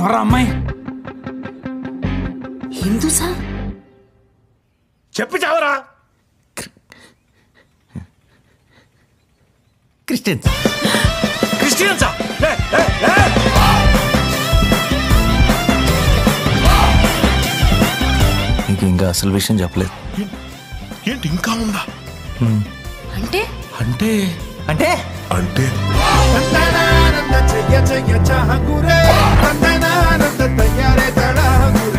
ఎవరా అమ్మాయి హిందూసా చెప్పి చావరా క్రిస్టియన్స్ క్రిస్టియన్సా లే, లే, లే. నీకు ఇంకా అసలు విషయం చెప్పలేదు ఏంటి ఇంకా ఉందా అంటే అంటే అంటే అంటే చెయ్య చెయ్య చాహ గురే తయారే తడా గురే